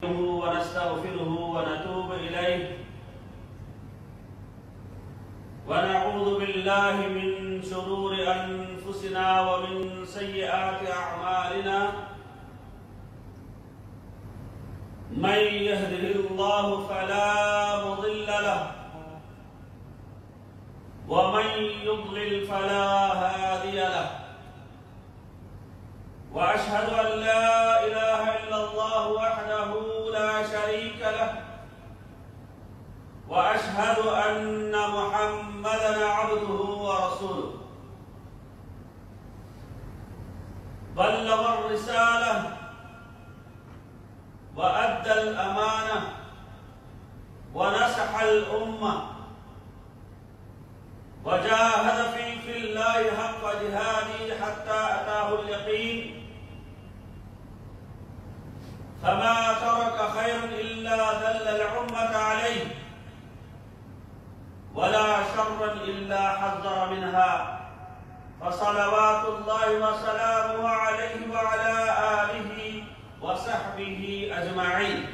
ونستغفره ونتوب إليه ونعوذ بالله من شرور أنفسنا ومن سيئات أعمالنا من يهده الله فلا مضل له ومن يضلل فلا هادي له واشهد ان لا اله الا الله وحده لا شريك له واشهد ان محمدا عبده ورسوله بلغ الرساله وادى الامانه ونصح الامه وجاهد في في الله حق جهاده حتى اتاه اليقين فما ترك خيرا الا دل الامه عليه ولا شرا الا حذر منها فصلوات الله وسلامه عليه وعلى اله وصحبه اجمعين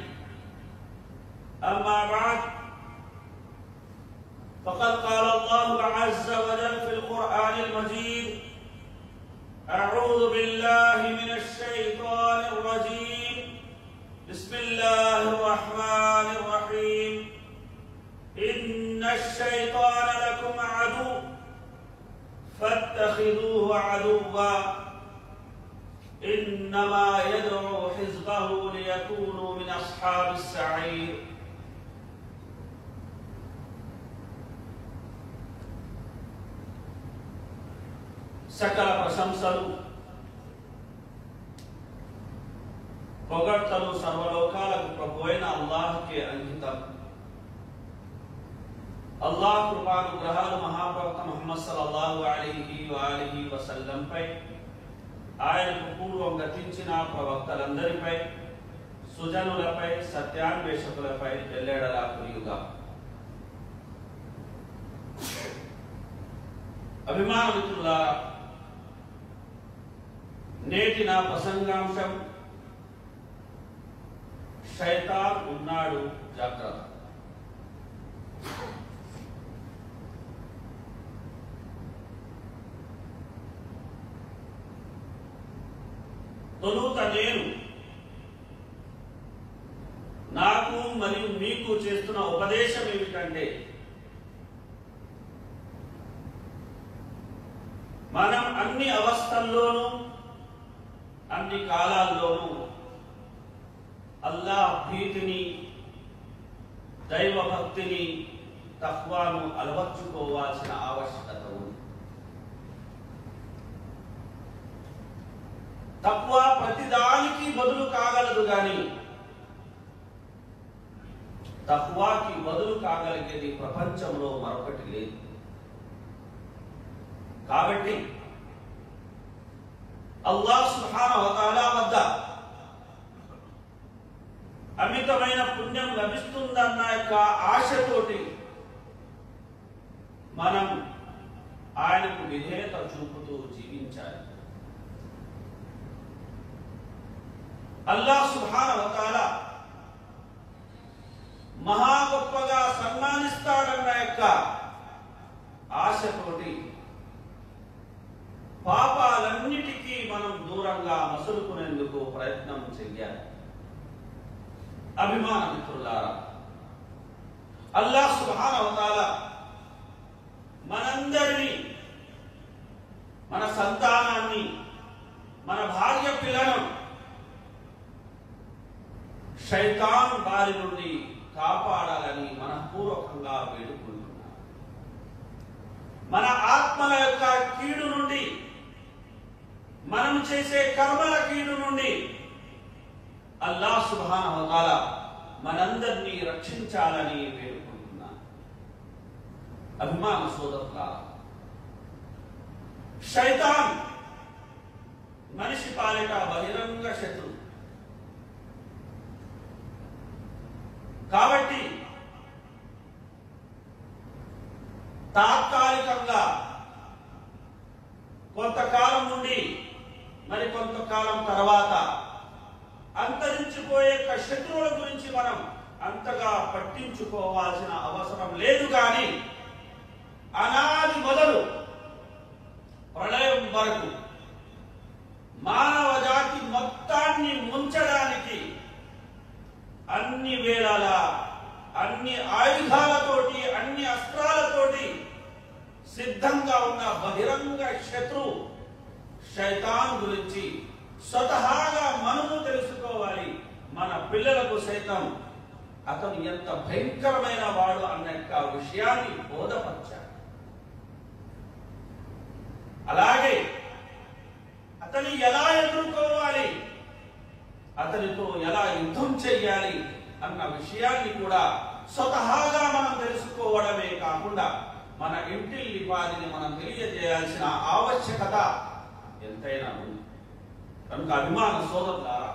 اما بعد فقد قال الله عز وجل في القرآن المجيد أعوذ بالله من الشيطان الرجيم بسم الله الرحمن الرحيم إن الشيطان لكم عدو فاتخذوه عدوا إنما يدعو حزبه ليكونوا من أصحاب السعير సకల ప్రశంసలు పొగడ్తలు సర్వలోకాలకు ప్రభు అయిన అల్లాహ్కే అంకితం అల్లాహ్ కృపానుగ్రహాలు మహాప్రవక్త ముహమ్మద్ సల్లల్లాహు అలైహి వాలిహి వసల్లంపై ఆయనకు పూర్వం గతించిన ప్రవక్తలందరిపై సుజనులపై సత్యాన్వేషకులపై ఎల్లెడలా కురియుగా అభిమాన మిత్రులారా నేటి నా ప్రసంగాంశం శైతాన్ ఉన్నాడు జాగ్రత్త తొలుత నేను నాకు మరియు మీకు చేస్తున్న ఉపదేశం ఏమిటంటే మనం అన్ని అవస్థల్లోనూ అన్ని కాలాల్లోనూ అల్లా భీతిని దైవ భక్తిని తత్వాను అలవర్చుకోవాల్సిన ఆవశ్యకత ఉంది తక్కువ ప్రతిదానికి బదులు కాగలదు గాని తక్కువకి బదులు కాగలిగేది ప్రపంచంలో మరొకటి లేదు కాబట్టి అల్లాహ్ సుబ్హానహు వ తఆలా వద్ద అమితమైన పుణ్యం లభిస్తుందన్న యొక్క ఆశతోటి మనం ఆయనకు విధేయత చూపుతూ జీవించాలి అల్లాహ్ సుబ్హానహు వ తఆలా మహా గొప్పగా సన్మానిస్తాడన్న యొక్క ఆశతోటి పాపాలన్నిటికీ మనం దూరంగా మసులుకునేందుకు ప్రయత్నం చెయ్యాలి అభిమాన మిత్రులారా అల్లాహ్ సుభానవతాల మనందరినీ మన సంతానాన్ని మన భార్య పిల్లలను శైతాన్ బారి నుండి కాపాడాలని మనపూర్వకంగా వేడుకుంటున్నాం మన ఆత్మల యొక్క కీడు నుండి మనం చేసే కర్మల కీడు నుండి అల్లా సుభాన హోతాల మనందరినీ రక్షించాలని వేడుకుంటున్నా అభిమాన సోదరుల శైతాన్ మనిషి పాలిట బహిరంగ శత్రు కాబట్టి తాత్కాలికంగా కొంతకాలం నుండి మరి కొంతకాలం తర్వాత అంతరించిపోయే యొక్క శత్రువుల గురించి మనం అంతగా పట్టించుకోవాల్సిన అవసరం లేదు కానీ అనాది మొదలు ప్రళయం వరకు మానవ జాతి మొత్తాన్ని ముంచడానికి అన్ని వేళల అన్ని ఆయుధాలతోటి అన్ని అస్త్రాలతోటి సిద్ధంగా ఉన్న బహిరంగ శత్రువు శైతాన్ గురించి స్వతహాగా మనము తెలుసుకోవాలి మన పిల్లలకు సైతం అతను ఎంత భయంకరమైన వాడు అన్న యొక్క విషయాన్ని బోధపరిచాడు అలాగే అతని ఎలా ఎదుర్కోవాలి అతనితో ఎలా యుద్ధం చెయ్యాలి అన్న విషయాన్ని కూడా స్వతహాగా మనం తెలుసుకోవడమే కాకుండా మన ఇంటిల్లిపాదిని మనం తెలియజేయాల్సిన ఆవశ్యకత ఎంతైనా ఉంది కనుక అభిమాన సోదరులారా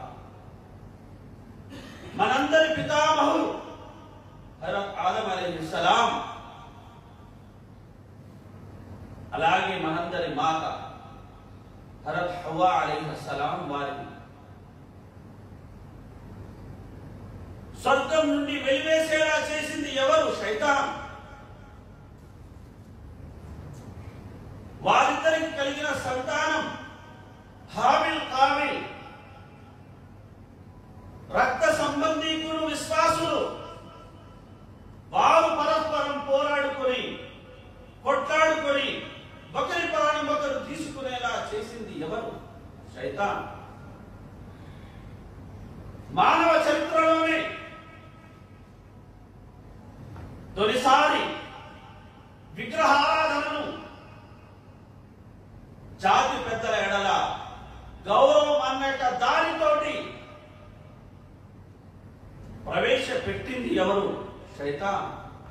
మనందరి పితామహులు హజరత్ ఆదం అలైహిస్సలాం అలాగే మనందరి మాత హరత్ హవ్వా అలైహిస్సలాం వారిని స్వర్గం నుండి వెలివేసేలా చేసింది ఎవరు శైతాన్ వారిద్దరికి కలిగిన సంతానం హామిల్ కామిల్ రక్త సంబంధీకులు విశ్వాసులు వారు పరస్పరం పోరాడుకొని కొట్లాడుకొని ఒకరి ప్రాణం ఒకరు తీసుకునేలా చేసింది ఎవరు శైతాన్ మానవ చరిత్రలోనే తొలిసారి విగ్రహారాధనను జాతి పెద్దల ఎడల గౌరవం అన్నట్ట దానితోటి ప్రవేశపెట్టింది ఎవరు శైతాన్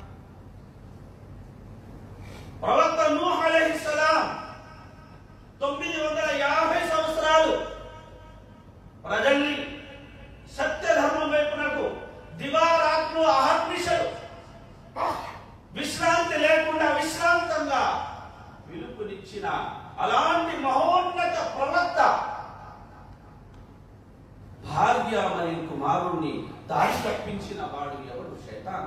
ప్రవక్త నూహ్ అలైహిస్సలాం తొమ్మిది వందల యాభై సంవత్సరాలు ప్రజల్ని సత్యధర్మం వైపునకు దివారాత్రులు అహర్నిశలు విశ్రాంతి లేకుండా విశ్రాంతంగా పిలుపునిచ్చిన అలాంటి మహోన్నత ప్రవక్త భార్య మరియు కుమారుణ్ణి దారి తప్పించిన వాడు ఎవడు శైతాన్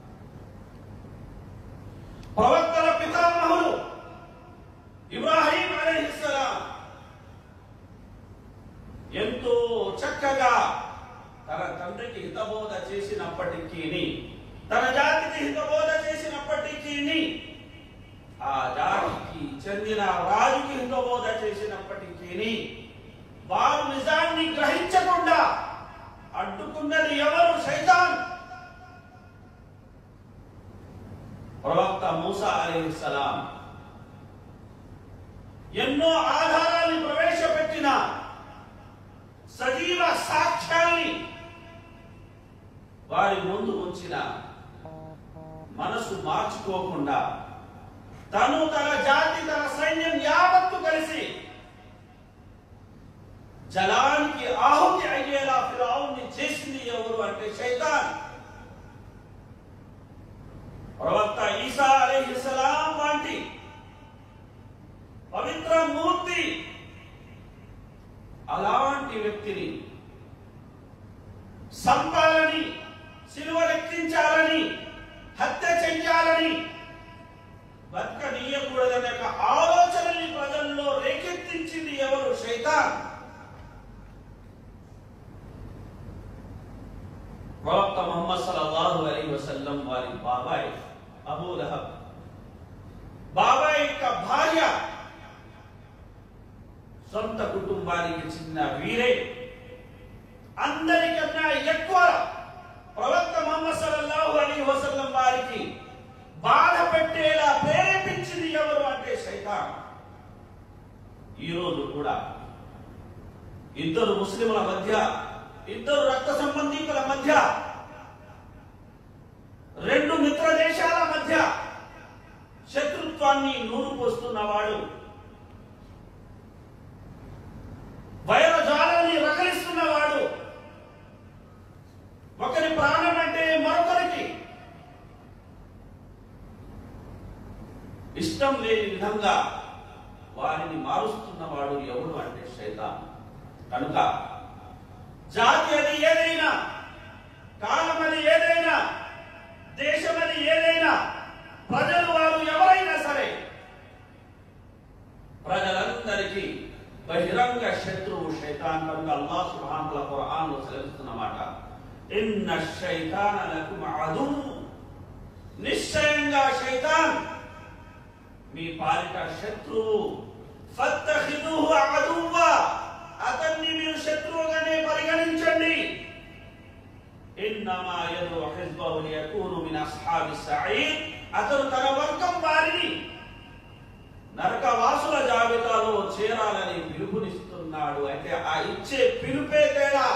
ప్రవక్తల పితామహులు ఇబ్రాహీం అలైహిస్సలాం ఎంతో చక్కగా తన తండ్రికి హితబోధ చేసినప్పటికీ తన జాతికి హితబోధ చేసినప్పటికీ ఆ జాతికి చెందిన రాజుకి హితబోధ చేసినప్పటికీ వారు నిజాన్ని గ్రహించకుండా అడ్డుకున్నది ఎవరు సైతాన్ ప్రవక్త మూసా అలీసలాం ఎన్నో ఆధారాన్ని ప్రవేశపెట్టిన సజీవ సాక్ష్యాన్ని వారి ముందు ఉంచిన మనసు మార్చుకోకుండా తను తన జాతి తన సైన్యం యావత్తు కలిసి జలానికి ఆహుతి అయ్యేలా ఫిరావుని చేసింది ఎవరు అంటే శైతాన్ ప్రవక్త ఈసా అలీహిస్సలాం వంటి పవిత్ర మూర్తి అలాంటి వ్యక్తిని సంపాలని సిలువలెక్కించాలని హత్య చెయ్యాలని బతకనీయకూడదనే ఒక ఆలోచనని ప్రజల్లో రేకెత్తించింది ఎవరు శైతాన్ ప్రవక్త ముహమ్మద్ సల్లల్లాహు అలైహి వసల్లం వారి బాబాయ్ అబూ లహబ్ బాబాయ్ యొక్క భార్య సొంత కుటుంబానికి చిన్న వీరే అందరికన్నా ఎక్కువ ప్రవక్త ముహమ్మద్ సల్లల్లాహు అలైహి వసల్లం వారికి బాధ పెట్టేలా ప్రేరేపించింది ఎవరు అంటే శైతాన్ ఈ రోజు కూడా ఇద్దరు ముస్లింల మధ్య ఇద్దరు రక్త సంబంధీకుల మధ్య రెండు మిత్ర దేశాల మధ్య శత్రుత్వాన్ని నూరు పోస్తున్నవాడు వైరజాలాన్ని రగలిస్తున్నవాడు ఒకరి ప్రాణం అంటే మరొకరికి ఇష్టం లేని విధంగా వారిని మారుస్తున్నవాడు ఎవడు అంటే శైతాన్ కనుక జాతి అది ఏదైనా కాలం ఇన్న శైతాన లకుమ అదువు నిశ్చయంగా శైతాన్ మీ పాలిట శత్రువు ఫత్తఖిదుహు అదువ్వా అతన్ని మీరు శత్రువుగానే పరిగణించండి ఇన్నమా యదు హిజ్బహు లియకూను మిన్ అస్హాబి సయీర్ అతను తన వర్గం వారిని నరకవాసుల జాబితాలో చేరాలని పిలుపునిస్తున్నాడు అయితే ఆ ఇచ్చే పిలుపే తేడా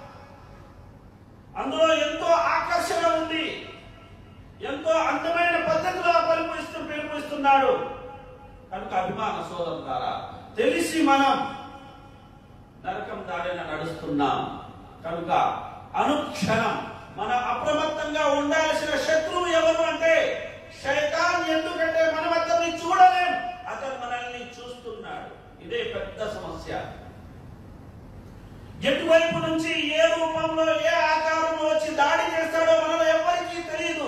అందులో ఎంతో ఆకర్షణ ఉంది ఎంతో అందమైన పద్ధతిలో పిలుపునిస్తూ పిలుపునిస్తున్నాడు కనుక అభిమాన సోదం ద్వారా తెలిసి మనం నరకం దాడిన నడుస్తున్నాం కనుక అనుక్షణం మన అప్రమత్తంగా ఉండాల్సిన శత్రువు ఎవరు అంటే శైతాన్ ఎందుకంటే మనం అతన్ని చూడలేం అతను మనల్ని చూస్తున్నాడు ఇదే పెద్ద సమస్య ఎటువైపు నుంచి ఏ రూపంలో ఏ ఆకారంలో వచ్చి దాడి చేస్తాడో మనలో ఎవరికీ తెలియదు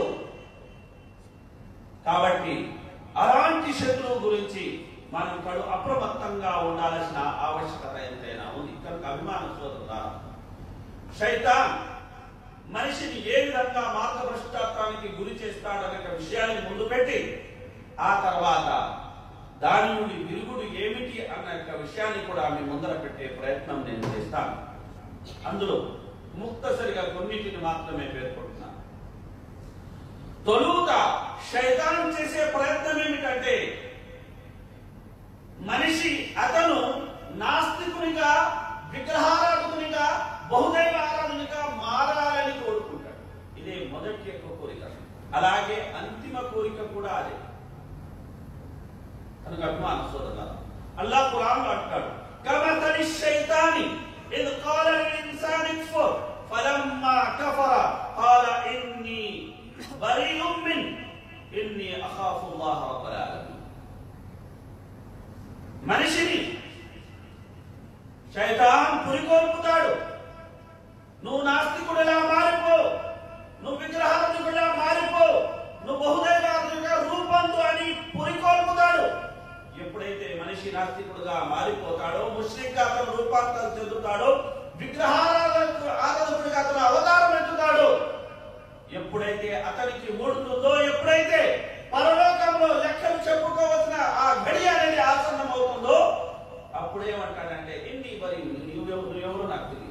కాబట్టి అలాంటి శత్రువు గురించి మనం కడు అప్రమత్తంగా ఉండాల్సిన ఆవశ్యకత ఎంతైనా ఉంది కనుక అభిమాన సోదరుల శైతాన్ మనిషిని ఏ విధంగా మార్గభ్రష్టాత్వానికి గురి చేస్తాడనే విషయాన్ని ముందు పెట్టి ఆ తర్వాత దాని నుండి విరుగుడు ఏమిటి అన్న యొక్క విషయాన్ని కూడా మీ ముందర పెట్టే ప్రయత్నం నేను చేస్తాను అందులో ముక్తసరిగా కొన్నిటిని మాత్రమే పేర్కొంటున్నాను తొలుత శైతాన్ చేసే ప్రయత్నం ఏమిటంటే మనిషి అతను నాస్తికునిగా విగ్రహారాధకునిగా బహుదైవ ఆరాధకునిగా మారాలని కోరుకుంటాడు ఇదే మొదటి యొక్క కోరిక అలాగే అంతిమ కోరిక కూడా అదే కనుక అభిమాన సోదరుల అల్లాహ్ ఖురాన్ అంటాడు కమతలి శైతాని ఇద్ قال للإنسان اكفر فلما كفر قال إني بريء منك إني أخاف الله رب العالمين మనిషిని శైతాన్ పురికొల్పుతాడు నువ్వు నాస్తికుడిలా మారిపో నువ్వు విగ్రహార్థకుడిలా మారిపో నువ్వు బహుదైవార్థుడిగా రూపొందు అని పురికొల్పుతాడు ఎప్పుడైతే మనిషి నాస్తికుడుగా మారిపోతాడో ముస్లింగా అతను రూపాంతరం చెందుతాడో విగ్రహారాధకు ఆరాధకుడిగా అతను అవతారం ఎత్తుతాడు ఎప్పుడైతే అతనికి ఊడుతుందో ఎప్పుడైతే పరలోకంలో లెక్కలు చెప్పుకోవలసిన ఆ గడి అనేది ఆసన్నం అవుతుందో అప్పుడు ఏమంటాడంటే ఎన్ని మరి నువ్వెవరు నువ్వెవరు నాకు తెలియదు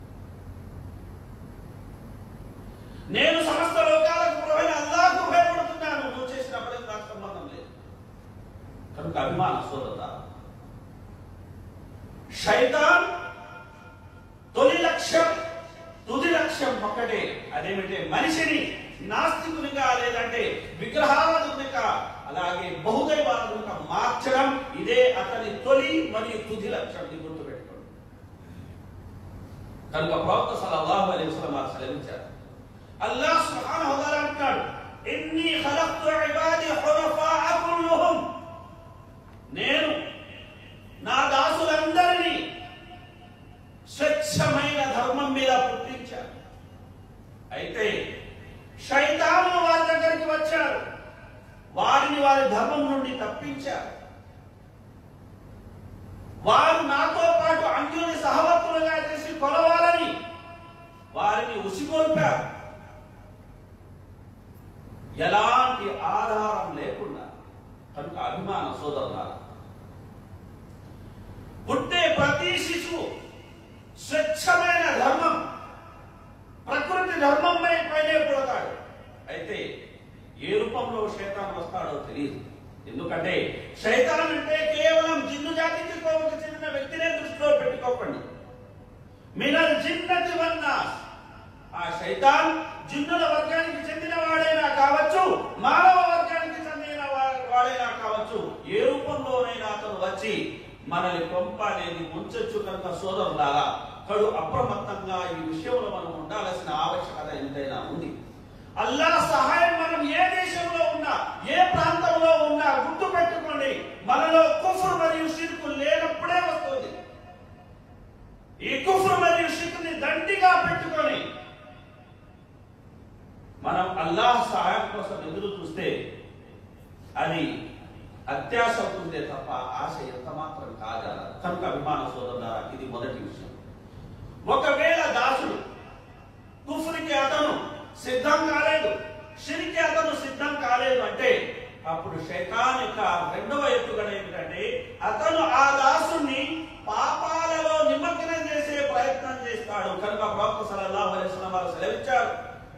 నేను సమస్త లోకాలకు ప్రభువైన అల్లాహ్కు భయపడుతున్నాను నువ్వు చేసినప్పటికీ నాకు సంబంధం లేదు కనుక అభిమాన సోదరుడా శైతాన్ తొలి లక్ష్యం తుది లక్ష్యం ఒక్కటే అదేమిటే మనిషిని నాస్తికునిగా లేదంటే విగ్రహారాధకునిగా అలాగే బహుదైవాదునిగా మార్చడం ఇదే అతని తొలి మరియు తుది లక్ష్యం ఇది గుర్తుపెట్టుకోండి కనుక ప్రవక్త సల్లల్లాహు అలైహి వసల్లం వారు సెలవించారు అల్లాహ్ సుబ్హానహు వ తఆలా అంటాడు ఇన్ని ఖలక్తు ఇబాది హునఫాఅ కుల్లుహుం నేను నా దాసులందరినీ స్వచ్ఛమైన ధర్మం మీద పుట్టించాను అయితే శైతాను వారి దగ్గరికి వచ్చారు వారిని వారి ధర్మం నుండి తప్పించారు వారు నాతో పాటు అంజుని సహవర్తులుగా చేసి కొలవాలని వారిని ఉసిగొల్పారు ఎలాంటి ఆధారం లేకుండా కనుక అభిమాన సోదరులారా పుట్టే ప్రతి శిశువు స్వచ్ఛమైన ధర్మం ప్రకృతి ధర్మం పైనే పుడతాడు అయితే ఏ రూపంలో శైతాన్ వస్తాడో తెలియదు ఎందుకంటే శైతాన్ అంటే కేవలం జిన్ను జాతికి కోవకు చెందిన వ్యక్తినే దృష్టిలో పెట్టుకోకండి మినల్ జిన్నతి వన్నాస్ ఆ శైతాన్ జిన్నుల వర్గానికి చెందిన వాడైనా కావచ్చు మానవ వర్గానికి చెందిన వా- వాడైనా కావచ్చు ఏ రూపంలోనైనా అతను వచ్చి మనల్ని పంప అనేది ఉంచొచ్చు కనుక సోదరులారా కడు అప్రమత్తంగా ఈ విషయంలో మనం ఉండాల్సిన ఆవశ్యకత ఎంతైనా ఉంది అల్లా సహాయం మనం ఏ దేశంలో ఉన్నా ఏ ప్రాంతంలో ఉన్నా గుర్తు పెట్టుకోండి మనలో కుఫర్ మరియు షిర్కు లేనప్పుడే వస్తుంది ఈ కుఫర్ మరియు షిర్కుని దండిగా పెట్టుకొని మనం అల్లాహ్ సహాయం కోసం ఎదురు చూస్తే అది అత్యాశ అవుతుందే తప్ప ఆశ ఎంత మాత్రం కాగల కనుక అభిమాన సోదరులారా ఇది మొదటి విషయం ఒకవేళ దాసుడు కుఫ్రికి సిద్ధం కాలేదు షిరికి అతను సిద్ధం కాలేదు అంటే అప్పుడు శైతాన్ యొక్క రెండవ ఎత్తుగడ ఏమిటంటే అతను ఆ దాసుని పాపాలలో నిమగ్నం చేసే ప్రయత్నం చేస్తాడు కనుక ప్రవక్త సల్లల్లాహు అలైహి వసల్లం వారు సెలవిచ్చారు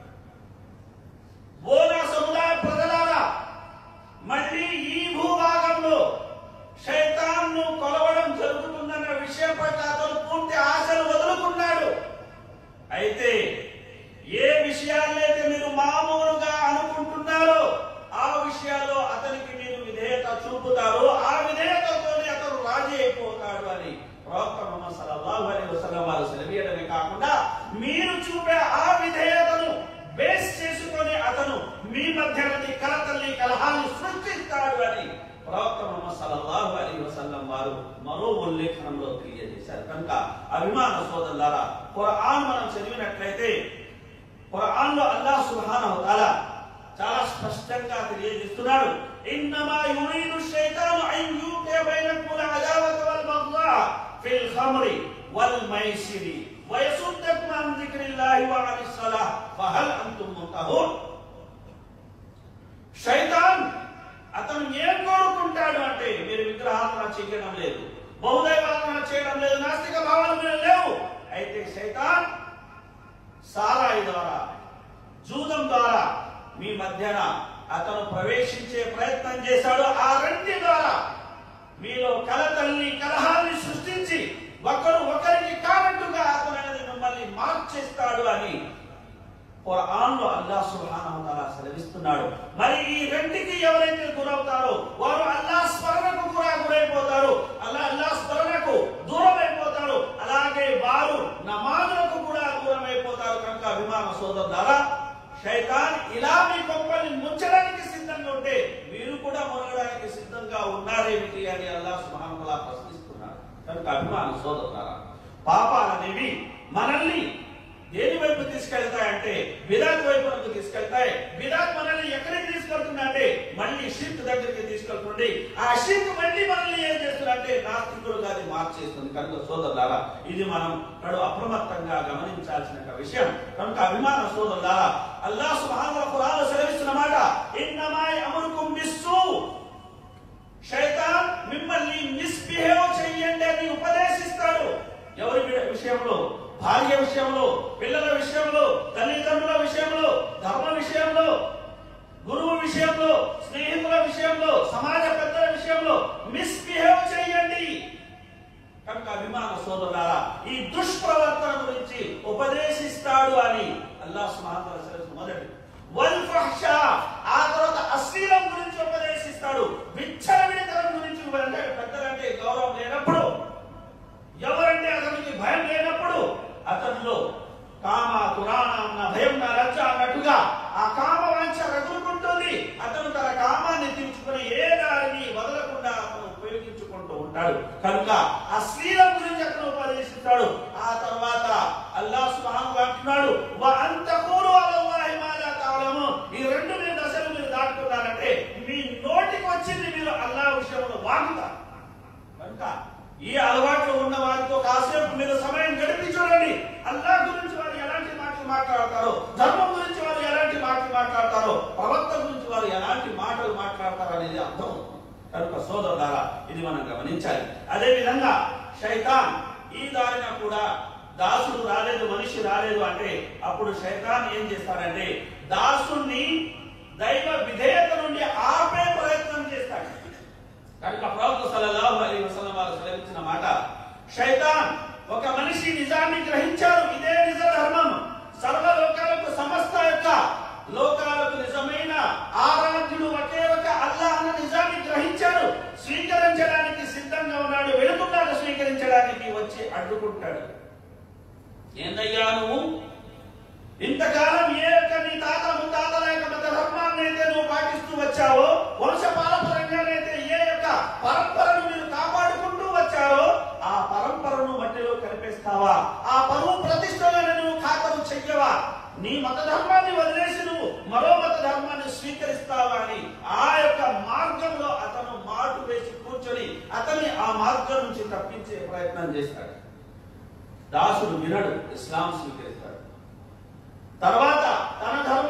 ఓ నా సముదాయ ప్రజలారా మళ్ళీ ఈ భూభాగంలో శైతాన్ను కొలవడం జరుగుతుందన్న విషయం పట్ల అతను పూర్తి ఆశలు వదులుకున్నాడు అయితే ఏ విషయాలైతే మీరు మామూలుగా అనుకుంటున్నారో ఆ విషయాల్లో అతనికి మీరు విధేయత చూపుతారో ఆ విధేయతతోనే అతను రాజీ అయిపోతాడు అని ప్రవక్త ముహమ్మద్ సల్లల్లాహు అలైహి వసల్లం వారు సెలవీయడమే కాకుండా మీరు చూపే ఆ విధేయతను బేస్ చేసుకొని అతను మీ మధ్యలోని కలతల్ని కలహాన్ని సృష్టిస్తాడు అని ప్రవక్త ముహమ్మద్ సల్లల్లాహు అలైహి వసల్లం వారు మరో ఉల్లేఖనంలో తెలియజేశారు కనుక అభిమాన సోదరులారా ఖురాన్ మనం చదివినట్లయితే ఖురాన్ లో అల్లాహ్ సుబ్హానహు తాలా చాలా స్పష్టంగా తెలియజేస్తున్నాడు ఇన్నమా యురీదు షైతాను అన్ యూకియ బైనకుల్ అదావత వల్ బగ్దా ఫిల్ ఖమ్రి వల్ మైసిరి వయసుద్దకుం అన్ జిక్రిల్లాహి వ అనిస్ సలాహ్ ఫహల్ అంతుం ముంతహూన్ శైతాన్ అతను ఏం కోరుకుంటాడు అంటే మీరు విగ్రహాలను చేయడం లేదు బహుదైవాలను చేయడం లేదు నాస్తిక భావాలు మీరు లేవు అయితే శైతాన్ సారాయి ద్వారా జూదం ద్వారా మీ మధ్యన అతను ప్రవేశించే ప్రయత్నం చేశాడు ఆ రెండి ద్వారా మీలో కలతల్ని కలహాల్ని సృష్టించి ఒకరు ఒకరికి కానట్టుగా అతను అనేది మిమ్మల్ని మార్చేస్తాడు అని ఖురాన్లో అల్లాహ్ సుబ్హానహు తాలా సెలవిస్తున్నాడు మరి ఈ రెంటికి ఎవరైతే గురవుతారో వారు అల్లాహ్ స్మరణకు కూడా గురైపోతారు అల్లా అల్లాహ్ స్మరణకు దూరం అయిపోతారు అలాగే వారు నమాజులకు కూడా దూరం అయిపోతారు కనుక అభిమాన సోదరు ద్వారా శైతాన్ ఇలా మీ కొంపల్ని ముంచడానికి సిద్ధంగా ఉంటే మీరు కూడా మునగడానికి సిద్ధంగా ఉన్నారేమిటి అని అల్లాహ్ సుబ్హానహు తాలా ప్రశ్నిస్తున్నాడు కనుక అభిమాన సోదరు ద్వారా పాపాలనేవి మనల్ని దేని వైపు తీసుకెళ్తాయంటే విరాట్ వైపునకు తీసుకెళ్తాయి విరాట్ మనల్ని ఎక్కడికి తీసుకెళ్తుందంటే మళ్ళీ షిర్క్ దగ్గరికి తీసుకెళ్తుంది ఆ షిర్క్ మళ్ళీ మనల్ని ఏం చేస్తుందంటే నాస్తికులుగా అది మార్చేస్తుంది కనుక సోదరులారా ఇది మనం నడు అప్రమత్తంగా గమనించాల్సిన ఒక విషయం కనుక అభిమాన సోదరులారా అల్లాహ్ సుబ్హానహు వ తఆలా సెలవిస్తున్న మాట ఇన్నమా అమరుకుం బిస్సు శైతాన్ మిమ్మల్ని మిస్బిహేవ్ చెయ్యండి అని ఉపదేశిస్తాడు ఎవరి వి- విషయంలో భార్య విషయంలో పిల్లల విషయంలో తల్లిదండ్రుల విషయంలో ధర్మ విషయంలో గురువు విషయంలో స్నేహితుల విషయంలో సమాజ పెద్దల విషయంలో మిస్బిహేవ్ చేయండి కనుక అభిమాన సోదరులారా ఈ దుష్ప్రవర్తన గురించి ఉపదేశిస్తాడు అని అల్లాహ్ సుబ్హానహు వ తఆలా మొదటి వల్ ఫహ్షా ఆ తర్వాత అశ్లీలం గురించి ఉపదేశిస్తాడు విచ్చలవిడితనం గురించి అంటే పెద్దలంటే గౌరవం లేనప్పుడు ఎవరంటే అతనికి భయం లేనప్పుడు అతనిలో కామ పురాణ అన్న భయం నా రచ్చ అన్నట్టుగా ఆ కామ వాంఛ రగులుకుంటుంది అతను తన కామాన్ని తీర్చుకుని ఏ దారిని వదలకుండా అతను ఉపయోగించుకుంటూ ఉంటాడు కనుక అశ్లీలం గురించి అతను ఉపదేశిస్తాడు ఆ తర్వాత అల్లాహ్ సుబ్హానహు అంటున్నాడు వా అంతకూరు అలల్లాహి మా లా తఅలము ఈ రెండు మీరు దశలు మీరు దాటుకున్నారంటే మీ నోటికి వచ్చింది మీరు అల్లాహ్ విషయంలో వాగుతారు కనుక ఈ అలవాట్లు ఉన్న వారితో కాసేపు మీరు సమయం గడిపి చూడండి అల్లా గురించి వారు ఎలాంటి మాటలు మాట్లాడతారో ధర్మం గురించి వారు ఎలాంటి మాటలు మాట్లాడతారో ప్రవక్త గురించి వారు ఎలాంటి మాటలు మాట్లాడతారో అనేది అర్థం అవుతుంది. కనుక సోదరులారా ఇది మనం గమనించాలి అదే విధంగా శైతాన్ ఈ దారిన కూడా దాసుడు రాలేదు మనిషి రాలేదు అంటే అప్పుడు శైతాన్ ఏం చేస్తాడంటే దాసుని దైవ విధేయత నుండి ఆపే ప్రయత్నం చేస్తాడు కనుక ప్రవక్త సల్లల్లాహు అలైహి వసల్లం వారు సెలవించిన మాట శైతాన్ ఒక మనిషి నిజాన్ని గ్రహించారు ఇదే నిజ ధర్మం సర్వ లోకాలకు సమస్త యొక్క లోకాలకు నిజమైన ఆరాధ్యుడు ఒకే ఒక అల్లాహ్ అన్న నిజాన్ని గ్రహించాడు స్వీకరించడానికి సిద్ధంగా ఉన్నాడు వెళుతున్నాడు స్వీకరించడానికి వచ్చి అడ్డుకుంటాడు ఏందయ్యా నువ్వు ఇంతకాలం ఏ యొక్క నీ తాత ముత్తాతల యొక్క మత ధర్మాన్ని అయితే నువ్వు పాటిస్తూ వచ్చావో వంశపారపరంగానైతే ఏ యొక్క పరంపరను మీరు కాపాడుకుంటూ వచ్చారో ఆ పరంపరను మట్టిలో కలిపేస్తావా ఆ పరువు ప్రతిష్టలను నువ్వు ఖాతరు చెయ్యవా నీ మత ధర్మాన్ని వదిలేసి నువ్వు మరో మత ధర్మాన్ని స్వీకరిస్తావా అని ఆ యొక్క మార్గంలో అతను మాటు వేసి కూర్చొని అతన్ని ఆ మార్గం నుంచి తప్పించే ప్రయత్నం చేస్తాడు దాసుడు వినడు ఇస్లాం స్వీకరిస్తాడు తర్వాత తన ధర్మ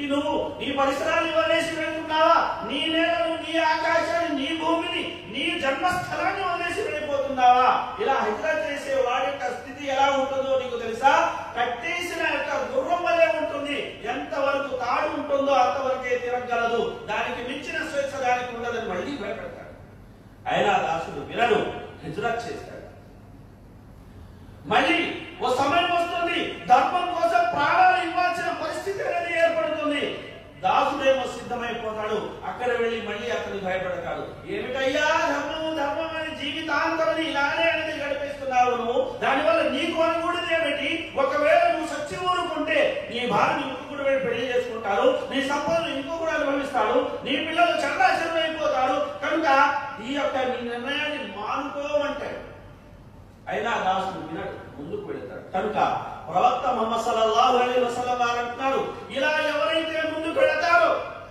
ఇంటిని నువ్వు నీ పరిసరాన్ని వదిలేసి వెళ్తున్నావా నీ నేలను నీ ఆకాశాన్ని నీ భూమిని నీ జన్మస్థలాన్ని వదిలేసి వెళ్ళిపోతున్నావా ఇలా హిజ్రత్ చేసే వాడి యొక్క స్థితి ఎలా ఉంటుందో నీకు తెలుసా కట్టేసిన యొక్క గుర్రం వలె ఉంటుంది ఎంతవరకు తాడు ఉంటుందో అంతవరకే తిరగలదు దానికి మించిన స్వేచ్ఛ దానికి ఉండదని మళ్ళీ భయపెడతాడు అయినా దాసుడు వినడు హిజ్రత్ చేస్తాడు మళ్ళీ ఓ సమయం వస్తుంది ధర్మం కోసం ప్రాణాలు ఇవ్వాల్సిన పరిస్థితి అనేది ఏర్పడుతుంది దాసుడేమో సిద్ధమైపోతాడు అక్కడ వెళ్ళి మళ్ళీ అతను భయపడతాడు ఏమిటయ్యా ధర్మము ధర్మం అని జీవితాంతం ఇలానే అనేది గడిపిస్తున్నావు నువ్వు దానివల్ల నీకు అనుకూడదు ఏమిటి ఒకవేళ నువ్వు సచ్చి ఊరుకుంటే నీ భార్య ఇంకొకటి వెళ్ళి పెళ్లి చేసుకుంటారు నీ సంపదను ఇంకొకడు అనుభవిస్తాడు నీ పిల్లలు చండాచరం అయిపోతారు కనుక ఈ యొక్క నీ నిర్ణయాన్ని మానుకోమంటాడు అయినా దాసుడు వినడు ముందుకు వెళతాడు కనుక ప్రవక్త ముహమ్మద్ సల్లల్లాహు అలైహి వసల్లం వారు అంటున్నారు ఇలా ఎవరైతే ముందుకు వెళతారో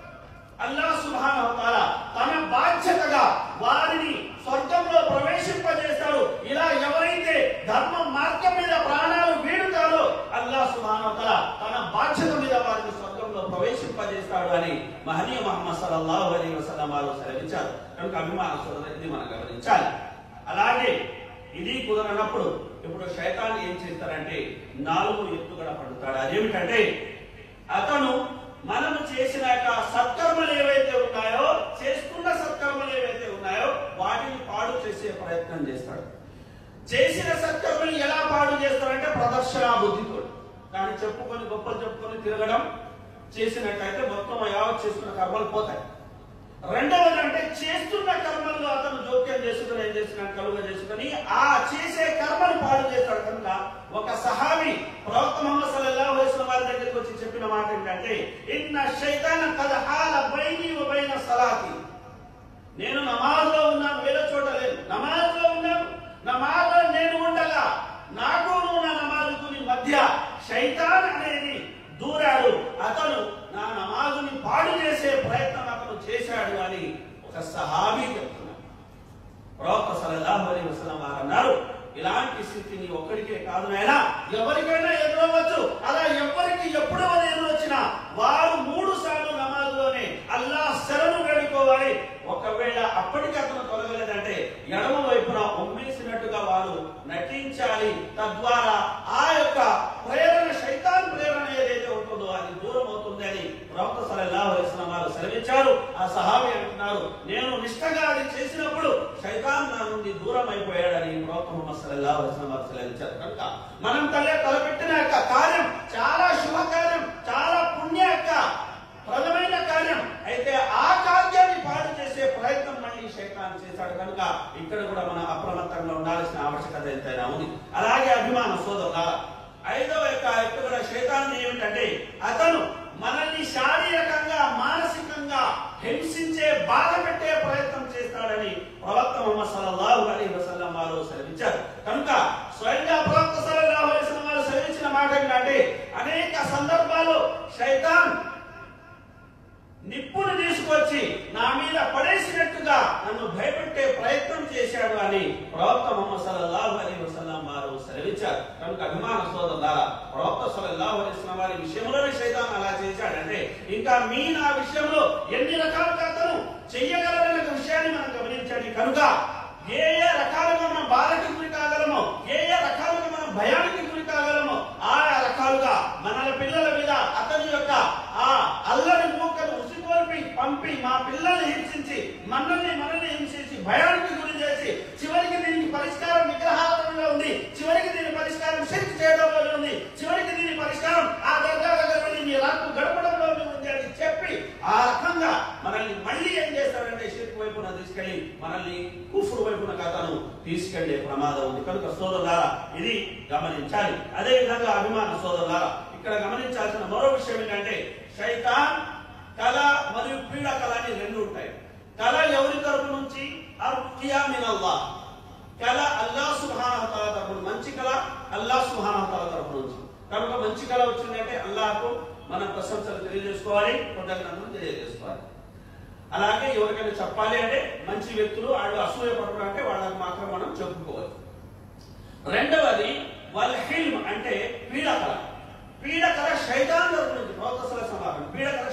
అల్లాహ్ సుబ్హానహు వ తఆలా తన బాధ్యతగా వారిని స్వర్గంలో ప్రవేశింపజేస్తాడు ఇలా ఎవరైతే ధర్మ మార్గం మీద ప్రాణాలు వీడుతారో అల్లాహ్ సుబ్హానహు వ తఆలా తన బాధ్యత మీద వారిని స్వర్గంలో ప్రవేశింపజేస్తాడు అని మహనీయ మహమ్మద్ సల్లల్లాహు అలైహి వసల్లం వారు సెలవించారు కనుక అభిమాన సోదరు ఇది మనం గమనించాలి అలాగే ఇది కుదరనప్పుడు ఇప్పుడు శైతాన్ని ఏం చేస్తారంటే నాలుగు ఎత్తుగడ పడుతాడు అదేమిటంటే అతను మనము చేసిన యొక్క సత్కర్మలు ఏవైతే ఉన్నాయో చేస్తున్న సత్కర్మలు ఏవైతే ఉన్నాయో వాటిని పాడు చేసే ప్రయత్నం చేస్తాడు చేసిన సత్కర్మలు ఎలా పాడు చేస్తాడంటే ప్రదర్శన బుద్ధితో దాన్ని చెప్పుకొని గొప్పలు చెప్పుకొని తిరగడం చేసినట్లయితే మొత్తం యావత్ చేసుకున్న కర్మలు పోతాయి రెండవది అంటే చేస్తున్న కర్మల్లో అతను జోక్యం చేసుకుని ఏం చేసిన కలుగ చేసుకుని ఆ చేసే కర్మను పాడు చేస్తాడు కనుక ఒక సహాబి ప్రవక్త ముహమ్మద్ సల్లల్లాహు అలైహి వసల్లం వారి దగ్గరికి వచ్చి చెప్పిన మాట ఏంటంటే ఇన్న శైతాన కద హాల బైని వ బైన సలాతి నేను నమాజ్లో ఉన్నాను వేరే చోట లేదు నమాజ్లో ఉన్నాను నమాజ్లో నేను ఉండగా నాకు నువ్వు నా నమాజుకు నీ మధ్య శైతాన్ అనేది దూరాడు అతను నా నమాజుని పాడు చేసే ప్రయత్నం అతను చేశాడు అని ఒక సహాబీ చెప్తున్నాడు ప్రవక్త సల్లల్లాహు అలైహి వసల్లం వారు అన్నారు ఇలాంటి స్థితి నీ ఒక్కడికే కాదు నాయనా ఎవరికైనా ఎదురవ్వచ్చు అలా ఎవరికి ఎప్పుడు అది ఎదురొచ్చినా వారు మూడు సార్లు నమాజులోనే అల్లా శరణు వేడుకోవాలి ఒకవేళ అప్పటికి అతను తొలగలేదంటే ఎడమ వైపున ఉమ్మేసినట్టుగా వారు నటించాలి తద్వారా ఆ యొక్క ప్రేరణ శైతాన్ ప్రేరణ ఏదైతే ఉంటుందో అది దూరం అవుతుంది అని ప్రవక్త సల్లల్లాహు అలైహి వసల్లం వారు సెలవించారు ఆ సహాబి అంటున్నారు నేను నిష్టగా అది చేసినప్పుడు శైతాన్ నా నుండి దూరం అయిపోయాడని ప్రవక్త ముహమ్మద్ సల్లల్లాహు అలైహి వసల్లం వారు సెలవించారు కనుక మనం తలే తలపెట్టిన యొక్క కార్యం చాలా శుభకార్యం చాలా పుణ్య యొక్క ప్రథమైన కార్యం అయితే ఆ కార్యాన్ని పాడు చేసే ప్రయత్నం మళ్ళీ శైతాన్ చేశాడు కనుక ఇక్కడ కూడా మనం అప్రమత్తంగా ఉండాల్సిన ఆవశ్యకత ఎంతైనా ఉంది అలాగే అభిమాన సోదరులారా ఐదవ యొక్క ఎత్తుగడ శైతాన్ ఏమిటంటే అతను మనల్ని శారీరకంగా మానసికంగా హింసించే బాధ పెట్టే ప్రయత్నం చేస్తాడని ప్రవక్త ముహమ్మద్ సల్లల్లాహు అలైహి వసల్లం వారు సెలవించారు కనుక స్వయంగా ప్రవక్త సల్లల్లాహు అలైహి వసల్లం వారు సెలవించిన మాట ఏంటంటే అనేక సందర్భాల్లో శైతాన్ నిప్పును తీసుకొచ్చి నా మీద పడేసినట్టుగా నన్ను భయపెట్టే ప్రయత్నం చేశాడు అని ప్రవక్త ముహమ్మద్ సల్లల్లాహు అలైహి వసల్లం వారు సెలవించారు కనుక అభిమాన సోదరులారా ప్రవక్త సల్లల్లాహు అలైహి వసల్లం వారి విషయంలోనే శైతాన్ అలా చేశాడంటే ఇంకా మీ నా విషయంలో ఎన్ని రకాలుగా అతను చెయ్యగలరనే విషయాన్ని మనం గమనించండి కనుక ఏ ఏ రకాలుగా మనం బాధకి గురి కాగలమో ఏ ఏ రకాలుగా మనం భయానికి గురి కాగలమో ఆయా రకాలుగా మన పిల్లల మీద అతని యొక్క ఆ అల్లరి మూకను ఉసిగొల్పి పంపి మా పిల్లల్ని హింసించి మనల్ని మనల్ని హింసించి భయానికి గురి చేసి చివరికి దీనికి పరిష్కారం విగ్రహాలలో ఉంది చివరికి దీని పరిష్కారం శక్తి చేయడంలో ఉంది చివరికి దీని పరిష్కారం ఆ దర్గా దగ్గర వెళ్ళి నీ రాకు గడపడంలో ఉంది అని చెప్పి ఆ రకంగా మనల్ని మళ్ళీ ఏం చేస్తాడంటే షిర్క్ వైపున తీసుకెళ్లి మనల్ని కుఫురు వైపున కథను తీసుకెళ్లే ప్రమాదం ఉంది కనుక సోదరులారా ఇది గమనించాలి అదే విధంగా అభిమాన సోదరులారా ఇక్కడ గమనించాల్సిన మరో విషయం ఏంటంటే శైతాన్ కళ మరియు పీడ కళ అని రెండు ఉంటాయి కళ ఎవరి తరపు నుంచి అర్కియా మినల్లాహ్ కళ అల్లా సుబ్హానహు తాలా తరపు మంచి కళ అల్లా సుబ్హానహు తాలా తరపు నుంచి కనుక మంచి కళ వచ్చిందంటే అల్లాహకు మనం ప్రశంసలు తెలియజేసుకోవాలి కృతజ్ఞతలు తెలియజేసుకోవాలి అలాగే ఎవరికైనా చెప్పాలి అంటే మంచి వ్యక్తులు వాళ్ళు అసూయ పడుతున్నారు అంటే వాళ్ళకి మాత్రం మనం చెప్పుకోవాలి రెండవది వల్ హిల్మ్ అంటే పీడకల పీడకల శైతాన్ తరపు నుంచి ప్రవక్త సలహా సమాధానం పీడకల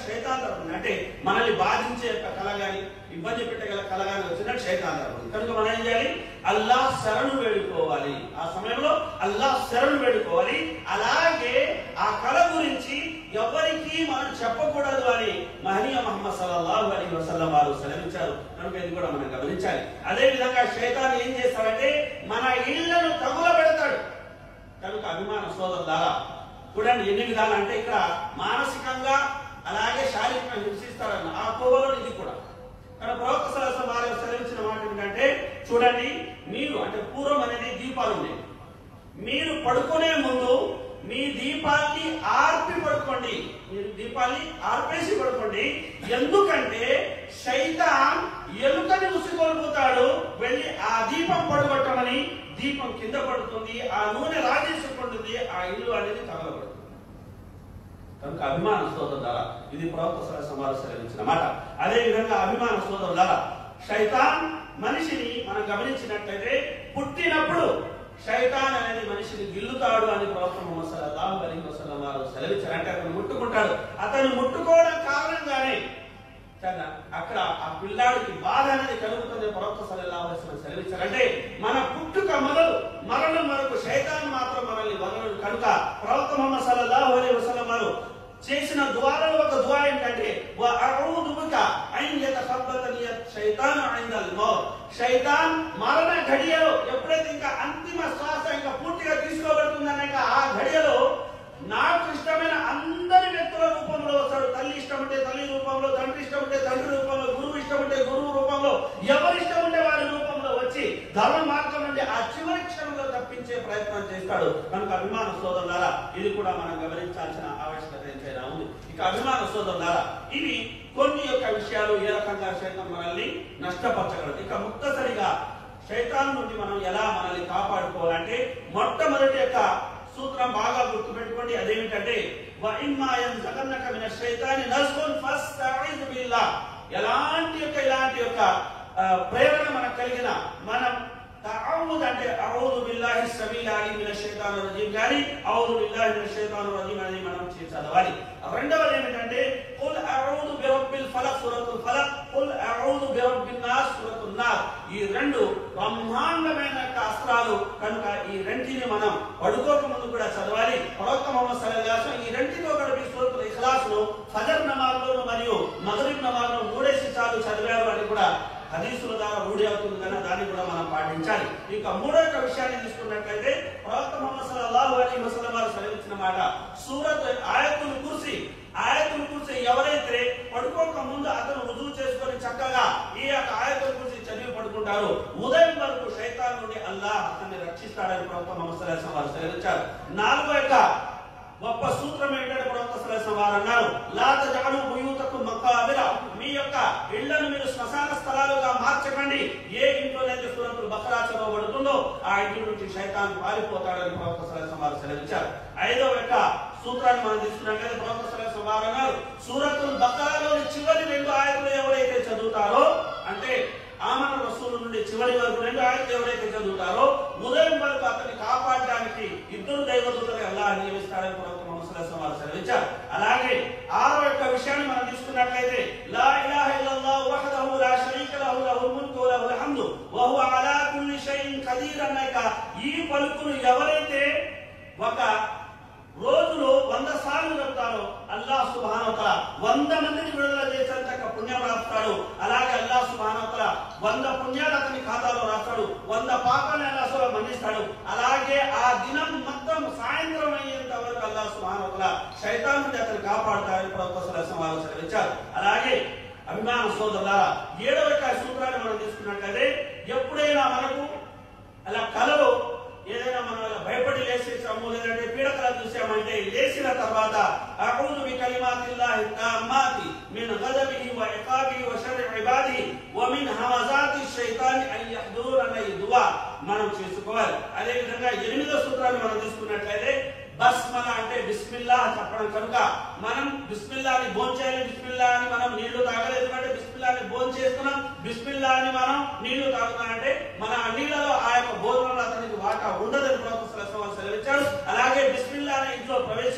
మనల్ని బాధించే యొక్క కళ గాని ఇబ్బంది పెట్టగల కళ గాని వచ్చినట్టు శైతాన్ తరపున కనుక మనం ఏం చేయాలి అల్లాహ్ శరణు వేడుకోవాలి ఆ సమయంలో అల్లాహ్ శరణు వేడుకోవాలి అలాగే ఆ కళ గురించి ఎవరికి మనం చెప్పకూడదు అని మహనీయ మహమ్మద్ సల్లల్లాహు అలైహి వసల్లం వారు సెలవించారు కనుక ఇది కూడా మనం గమనించాలి అదే విధంగా శైతాన్ ఏం చేస్తాడంటే మన ఇళ్లను తగులబెడతాడు కనుక అభిమాన సోదరు ద్వారా చూడండి ఎన్ని విధాలు అంటే ఇక్కడ మానసికంగా అలాగే శారీరకంగా హింసిస్తాడన్న ఆ కోవలో ఇది కూడా కానీ ప్రవక్త సలహా వారు సెలవించిన మాట ఏంటంటే చూడండి మీరు అంటే పూర్వం అనేది దీపాలు ఉన్నాయి మీరు పడుకునే ముందు మీ దీపాన్ని ఆర్పి పడుకోండి మీరు దీపాన్ని ఆర్పేసి పడుకోండి ఎందుకంటే శైతాన్ ఎలుకని ఉసిగొలుపుతాడు వెళ్ళి ఆ దీపం పడగొట్టమని దీపం కింద పడుతుంది ఆ నూనె రాజేసుకుంటుంది ఆ ఇల్లు అనేది తగలబడుతుంది కనుక అభిమాన సోదరు ద్వారా ఇది ప్రవక్త సలహా వారు సెలవించిన మాట అదే విధంగా అభిమాన సోదరు ద్వారా శైతాన్ మనిషిని మనం గమనించినట్లయితే పుట్టినప్పుడు శైతాన్ అనేది మనిషిని గిల్లుతాడు అని ప్రవక్త ముహమ్మద్ సల్లల్లాహు అలైహి వసల్లం వారు సెలవిచ్చారు అంటే అతను ముట్టుకుంటాడు అతను ముట్టుకోవడం కారణంగానే కదా అక్కడ ఆ పిల్లాడికి బాధ అనేది కలుగుతుంది ప్రవక్త సల్లల్లాహు అలైహి వసల్లం సెలవిచ్చారు అంటే మన పుట్టుక మొదలు మరణం వరకు శైతాన్ మాత్రం మనల్ని వదలడు కనుక ప్రవక్త ముహమ్మద్ సల్లల్లాహు అలైహి వసల్లం వారు చేసిన దువాలలో ఒక దువా ఏంటంటే వ అఊదు బిక అన్ యతఖబ్బతని శైతాన్ ఇందల్ మౌత్ శైతాన్ మరణ ఘడియలో ఎప్పుడైతే ఇంకా అంతిమ శ్వాస ఇంకా పూర్తిగా తీసుకోబడుతుందనే ఆ ఘడియలో నాకు ఇష్టమైన అందరి వ్యక్తుల రూపంలో వస్తాడు తల్లి ఇష్టం ఉంటే తల్లి రూపంలో తండ్రి ఇష్టం ఉంటే తండ్రి రూపంలో గురువు ఇష్టం ఉంటే గురువు రూపంలో ఎవరి ఇష్టం ఉంటే వారి రూపంలో వచ్చి ధర్మ మార్గం నుండి ఆ చివరి క్షణంలో తప్పించే ప్రయత్నం చేస్తాడు కనుక అభిమాన సోదరులారా ఇది కూడా మనం గమనించాల్సిన ఆవశ్యకత ఎంతైనా ఉంది ఇక అభిమాన సోదరులారా ఇవి కొన్ని యొక్క విషయాలు ఏ రకంగా శైతం మనల్ని నష్టపరచగలదు ఇక ముక్తసరిగా శైతాన్ నుండి మనం ఎలా మనల్ని కాపాడుకోవాలంటే మొట్టమొదటి యొక్క సూత్రం బాగా గుర్తుపెట్టుకోండి అదేమిటంటే వ ఇమ్మా యన్జగన్నక మిన శైతాని నజ్గున్ ఫస్తఇజ్ బిల్లాహ్ ఎలాంటి యొక్క ఇలాంటి యొక్క ఆ, ప్రేరణ మనకు కలిగిన మనం తఅవుద్ అంటే అఊదు బిల్లాహి సమీల్ అలీ మిన శైతాన్ రజీమ్ గాని అఊదు బిల్లాహి మిన శైతాన్ రజీమ్ అని మనం చే- చదవాలి రెండవది ఏమిటంటే కుల్ అఊదు బిరబ్బిల్ ఫలక్ సూరతుల్ ఫలక్ కుల్ అఊదు బిరబ్బిన్ నాస్ సూరతున్ నాస్ ఈ రెండు బ్రహ్మాండమైన యొక్క అస్త్రాలు కనుక ఈ రెంటిని మనం పడుకోక ముందు కూడా చదవాలి ప్రవక్త మొహమ్మద్ సల్లల్లాహు ఈ రెంటితో కలిపి సూరతుల్ ఇఖ్లాస్ ను ఫజర్ నమాజ్లోను మరియు మగరిబ్ నమాజ్లో మూడేసి సార్లు చదివారు అని కూడా హదీసుల ద్వారా రూఢి అవుతుంది కనుక దాన్ని కూడా మనం పాటించాలి ఇక మూడో యొక్క విషయాన్ని తీసుకున్నట్లయితే ప్రవక్త మొహమ్మద్ సల్లల్లాహు అలైహి వసల్లం వారు సెలవిచ్చిన మాట సూరత్ ఆయతుల్ కుర్సీ ఆయతుల్ కుర్సీ ఎవరైతే పడుకోక ముందు అతను రుజువు చేసుకొని చక్కగా ఈ యొక్క ఆయతుల్ కుర్సీ చదివి పడుకుంటారు ఉదయం వరకు శైతాన్ నుండి అల్లాహ్ అతన్ని రక్షిస్తాడని ప్రవక్త మొహమ్మద్ సల్లల్లాహు అలైహి వసల్లం వారు సెలవిచ్చారు నాలుగో యొక్క గొప్ప సూత్రం ఏంటంటే ప్రవక్త సలహా వారు అన్నారు లా తజఅలు బుయూతకు మక్కాబిర మీ యొక్క ఇళ్లను మీరు శ్మశాన స్థలాలుగా మార్చకండి ఏ ఇంట్లోనైతే సూరతులు బకరా చదవబడుతుందో ఆ ఇంటి నుంచి శైతాన్ పారిపోతాడని ప్రవక్త సలహా వారు సెలవిచ్చారు ఐదవ యొక్క సూత్రాన్ని మనం తీసుకున్నట్లయితే ప్రవక్త సలహా వారు అన్నారు సూరతుల్ బకరాలోని చివరి రెండు ఆయతులు ఎవరైతే చదువుతారో అంటే ఆమన రసూలు నుండి చివరి వరకు రెండు ఆయతులు ఎవరైతే చదువుతారో ఉదయం వరకు అతన్ని కాపాడడానికి ఇద్దరు దైవదూతలు ఎలా నియమిస్తారని ప్రవక్త ముహమ్మద్ సల్లల్లాహు అలైహి వసల్లం వారు సెలవిచ్చారు అలాగే ఆరో యొక్క విషయాన్ని మనం తీసుకున్నట్లయితే లా ఇలాహ ఇల్లల్లాహు వహదహు లా షరీక లహు లహుల్ ముల్కు వలహుల్ హమ్దు వహువ అలా కుల్లి షైఇన్ ఖదీర్ అన్నాక ఈ పలుకును ఎవరైతే ఒక రోజులో వంద సార్లు చెప్తారో అల్లాహ్ సుబానవతల వంద మందిని విడుదల చేసేంత పుణ్యం రాస్తాడు అలాగే అల్లాహ్ సుబానవతల వంద పుణ్యాలు అతని ఖాతాలో రాస్తాడు వంద పాపాన్ని అల్లాహ్ మన్నిస్తాడు అలాగే ఆ దినం మొత్తం సాయంత్రం అయ్యేంత వరకు అల్లాహ్ సుబానవతల శైతాన్ నుండి అతను కాపాడుతాడని ప్రవక్త సలహా వారు సెలవిచ్చారు అలాగే అభిమాన సోదరులారా ఏడవ యొక్క సూత్రాన్ని మనం తీసుకున్నట్లయితే ఎప్పుడైనా మనకు అలా కలలో ఏదైనా మనం అలా భయపడి లేచేసాము లేదంటే పీడకల చూసామంటే లేచిన తర్వాత అఊదు బి కలిమాతిల్లాహి తామ్మాతి మిన్ గదబిహి వ ఇకాబిహి వ షర్రి ఇబాదిహి వ మిన్ హమజాతి షైతాని అన్ యహ్దుర్ అన్న ఈ దువా మనం చేసుకోవాలి అదే విధంగా ఎనిమిదో సూత్రాన్ని మనం తీసుకున్నట్లయితే బస్మల అంటే బిస్మిల్లా చెప్పడం కనుక మనం బిస్మిల్లా అని భోజనం చేయాలి బిస్మిల్లా అని మనం నీళ్లు తాగాలి ఎందుకంటే బిస్మిల్లా అని భోజనం చేస్తున్నాం బిస్మిల్లా అని మనం నీళ్లు తాగుతున్నాం అంటే మన ఆ నీళ్లలో ఆ యొక్క భోజనంలో అతనికి వాటా ఉండదని ప్రొఫెసర్ సెలవిచ్చాడు అలాగే బిస్మిల్లా అనే ఇంట్లో ప్రవేశించి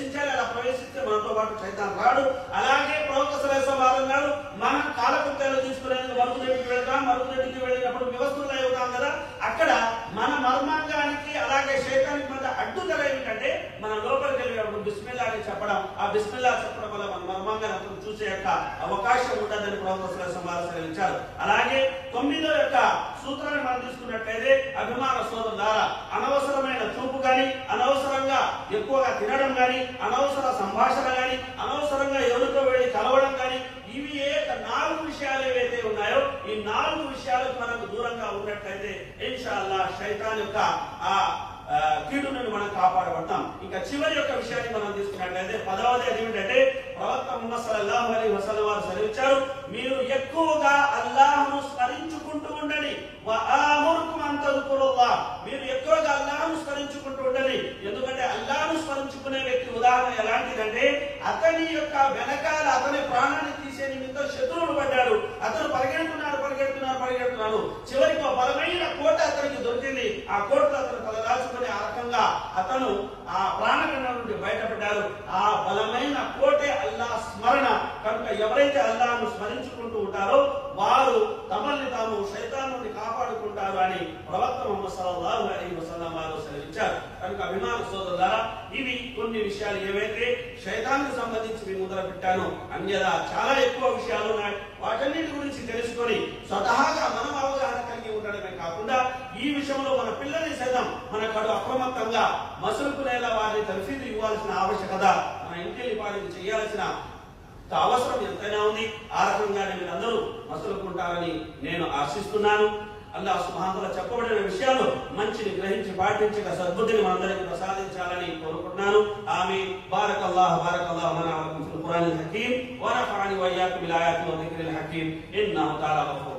ప్రవేశించాలి అలా ప్రవేశిస్తే మనతో పాటు సైతాన్ రాడు అలాగే ప్రవక్త సలహా వారు అన్నాడు మనం కాలకృత్యాలు తీసుకునేందుకు మరుగుదొడ్డికి వెళ్తాం మరుగుదొడ్డికి వెళ్ళినప్పుడు వ్యవస్థలు అవుతాం కదా అక్కడ మన మర్మాంగానికి అలాగే శైతానికి మధ్య అడ్డుదల ఏమిటంటే మన లోపలికి వెళ్ళినప్పుడు బిస్మిల్లా అని చెప్పడం ఆ బిస్మిల్లా చెప్పడం వల్ల మన మర్మాంగాన్ని అతను చూసే యొక్క అవకాశం ఉండదని ప్రవక్త సలహా వారు సెలవించారు అలాగే తొమ్మిదో యొక్క సూత్రాన్ని మనం తీసుకున్నట్లయితే అభిమాన సోదరు ద్వారా అనవసరమైన చూపు గాని అనవసరంగా ఎక్కువగా తినడం గాని అనవసర సంభాషణ గాని అనవసరంగా ఎవరితో వెళ్ళి కలవడం గాని ఇవి ఏ నాలుగు విషయాలు ఏవైతే ఉన్నాయో ఈ నాలుగు విషయాలకు మనకు దూరంగా ఉన్నట్లయితే ఇన్షాల్లా శైతాన్ యొక్క ఆ ఆ, కీడు నుండి మనం కాపాడబడతాం ఇంకా చివరి యొక్క విషయాన్ని మనం తీసుకున్నట్లయితే పదవది ఏమిటంటే ప్రవక్త ముహమ్మద్ సల్లల్లాహు అలైహి వసల్లం వారు సెలవిచ్చారు మీరు ఎక్కువగా అల్లాహ్ను స్మరించుకుంటూ ఉండండి వ ఆమురుకుం అన్ తذకురుల్లాహ్ మీరు ఎక్కువగా అల్లాహ్ను స్మరించుకుంటూ ఉండండి ఎందుకంటే అల్లాహ్ను స్మరించుకునే వ్యక్తి ఉదాహరణ ఎలాంటిదంటే అతని యొక్క వెనకాల అతని ప్రాణాన్ని తీసే నిమిత్తం శత్రువులు పడ్డాడు అతను పరిగెడుతున్నాడు పరిగెడుతున్నాడు పరిగెడుతున్నాడు చివరికి ఒక బలమైన కోట అతనికి దొరికింది ఆ కోటలో అతను తలదాచుకుని ఆ రకంగా అతను ఆ ప్రాణగండం నుండి బయటపడ్డారు ఆ బలమైన కోటే అల్లా స్మరణ కనుక ఎవరైతే అల్లాహ్ను స్మరించుకుంటూ ఉంటారో వారు తమల్ని తాము శైతాన్ నుండి కాపాడుకుంటారు అని ప్రవక్త ముహమ్మద్ సల్లల్లాహు అలైహి వసల్లం వారు సెలవిచ్చారు కనుక అభిమాన సోదరులారా ఇవి కొన్ని విషయాలు ఏవైతే శైతానికి సంబంధించి మీ ముందర పెట్టానో అన్యదా చాలా ఎక్కువ విషయాలు ఉన్నాయి వాటన్నిటి గురించి తెలుసుకొని స్వతహాగా మనం అవగాహన కలిగి ఉండడమే కాకుండా ఈ విషయంలో మన పిల్లల్ని సైతం మన కడు అప్రమత్తంగా మసులుకునేలా వారిని తరఫీదు ఇవ్వాల్సిన ఆవశ్యకత మన ఇంటిని పాటించి చేయాల్సిన అవసరం ఎంతైనా ఉంది ఆ రకంగానే మీరందరూ మసులుకుంటారని నేను ఆశిస్తున్నాను అల్లా సుమహాంతల చెప్పబడిన విషయాలు మంచిని గ్రహించి పాటించక సద్బుద్ధిని మనందరికీ ప్రసాదించాలని కోరుకుంటున్నాను ఆమె బారక్ అల్లాహ్ బారక్ అల్లాహ్ మన ఖురాన్ హకీం వనఫعني وإياكم بالآيات والذكر الحكيم إنه تعالى غفور